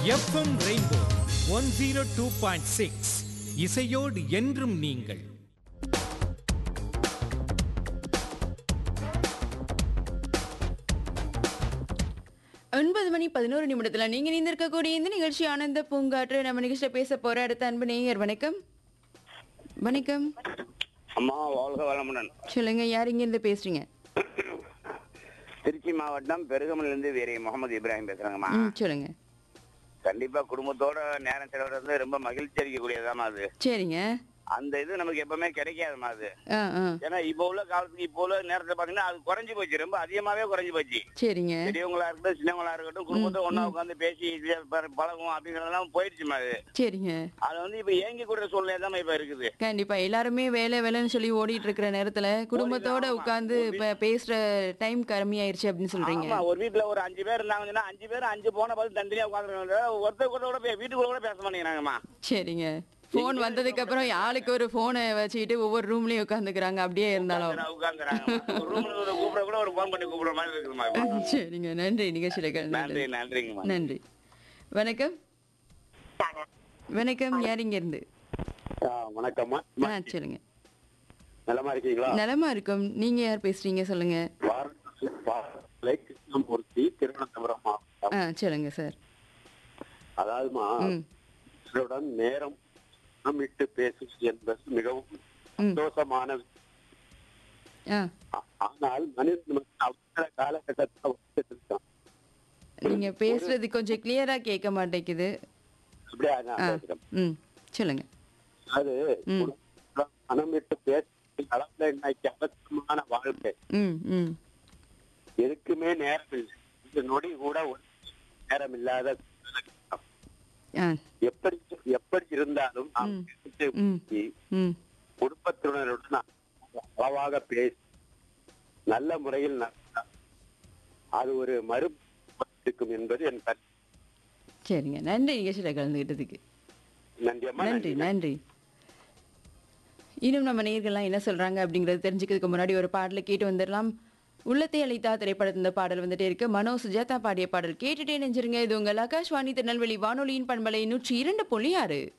FM rainbow one zero two point six இசையோடு என்றும் நீங்கள் ஒன்பது மணி பதினோரு நிமிடத்துல நீங்க நீந்திருக்கக்கூடிய இந்த நிகழ்ச்சி ஆனந்த பூங்காற்று நம்ம நிகழ்ச்சியில பேச போற அடுத்த அன்பு நேயர் வணக்கம் வணக்கம் அம்மா வாழ்க வளமுடன் சொல்லுங்க யார் இங்க இருந்து பேசுறீங்க திருச்சி மாவட்டம் பெருகமலிருந்து வீரை முகமது இப்ராஹிம் பேசுறாங்கம்மா ம் சொல்லுங்க கண்டிப்பா குடும்பத்தோட நேரம் செலவிடுறது ரொம்ப மகிழ்ச்சி அளிக்கக்கூடியதாம்மா அது சரிங்க அந்த இது நமக்கு எப்பவுமே கிடைக்காதுமா அது ஆ ஆ ஏன்னா இப்ப உள்ள காலத்துக்கு இப்போ உள்ள நேரத்துல பாத்தீங்கன்னா அது குறைஞ்சு போச்சு ரொம்ப அதிகமாவே குறைஞ்சு போச்சு சரிங்க பெரியவங்களா இருக்கட்டும் சின்னவங்களா இருக்கட்டும் குடும்பத்தை ஒண்ணா உட்காந்து பேசி இது ப- பழகும் அப்படிங்கறதெல்லாம் போயிடுச்சுமா அது சரிங்க அது வந்து இப்ப ஏங்கி கூடுற சூழ்நிலை தான் இப்ப இருக்குது கண்டிப்பா எல்லாருமே வேலை வேலைன்னு சொல்லி ஓடிட்டு இருக்கிற நேரத்துல குடும்பத்தோட ஆமா. உட்கார்ந்து இப்ப பேசுற டைம் கம்மியாயிருச்சு அப்படின்னு சொல்றீங்க ஆமா ஒரு வீட்டுல ஒரு அஞ்சு பேர் இருந்தாங்கன்னா அஞ்சு பேர் அஞ்சு போன பார்த்து தனித்தனியா உட்காந்துருக்காங்க ஒருத்தர் கூட கூட பே- வீட்டுக்குள்ள கூட பேச மாட்டேங்கிறாங்கம்மா சரிங்க போன் வந்ததுக்கு அப்புறம் ஆளுக்கு ஒரு போனை வச்சுக்கிட்டு ஒவ்வொரு ரூம்லயும் உட்காந்துக்கிறாங்க அப்படியே இருந்தாலும் உட்காந்துறாங்க ரூம்ல ஒரு கூப்பிட கூட ஒரு போன் பண்ணி கூப்பிடுற மாதிரி இருக்குதுமா இப்ப. சரிங்க நன்றி நிகழ்ச்சியில நன்றி கலந்து நன்றிங்கம்மா நன்றி வணக்கம் வணக்கம் யார் இங்க இருந்து ஆ, வணக்கம்மா ஆ சொல்லுங்க நலமா இருக்கீங்களா நலமா இருக்கும் நீங்க யார் பேசுறீங்க சொல்லுங்க வாரலை கிருஷ்ணமூர்த்தி திருவனந்தபுரம் மாவட்டம் ஆ சொல்லுங்க சார் அதாவதுமா ம் இதனுடன் நேரம் விட்டு பேசுவது என்பது மிகவும் ம் சந்தோஷமான ஆ ஆ- ஆனால் மனிதன் வந்து அவசர காலகட்டத்தில் வந்துட்டு இருக்கான் நீங்க பேசுறது கொஞ்சம் கிளியரா கேட்க மாட்டேங்குது அப்படியே ஆ நான் பேசுறேன். ம் சொல்லுங்க அது ம். குடும்பத்துல மனம் விட்டு பேச அளவுல இன்னைக்கு அவசரமான வாழ்க்கை ம் ம் எதுக்குமே நேரம் இல்லை இந்த நொடி கூட ஒரு நேரம் இல்லாத காலகட்டம். ஆ எப்படி எப்படி இருந்தாலும் நாம் ம். பேசி ம். பேசி ம் குடும்பத்தினருடன் நாம் அளவாக பேசி நல்ல முறையில் நடந்தால் அது ஒரு மறு இருக்கும் என்பது என் கருத்து சரிங்க நன்றி நிகழ்ச்சியில கலந்துக்கிட்டதுக்கு நன்றி அம்மா நன்றி நன்றி இன்னும் நம்ம நேயர்கள்லாம் என்ன சொல்றாங்க அப்படிங்கறது தெரிஞ்சுக்கிறதுக்கு முன்னாடி ஒரு பாடலை கேட்டு வந்துடலாம் உள்ளத்தை அளித்தா திரைப்படத்தின் இந்த பாடல் வந்துட்டே இருக்கு மனோ சுஜாதா பாடிய பாடல் கேட்டுட்டே நெஞ்சிருங்க இது உங்கள் ஆகாஷ்வாணி திருநெல்வேலி வானொலியின் பண்பலை நூற்றி இரண்டு புள்ளி ஆறு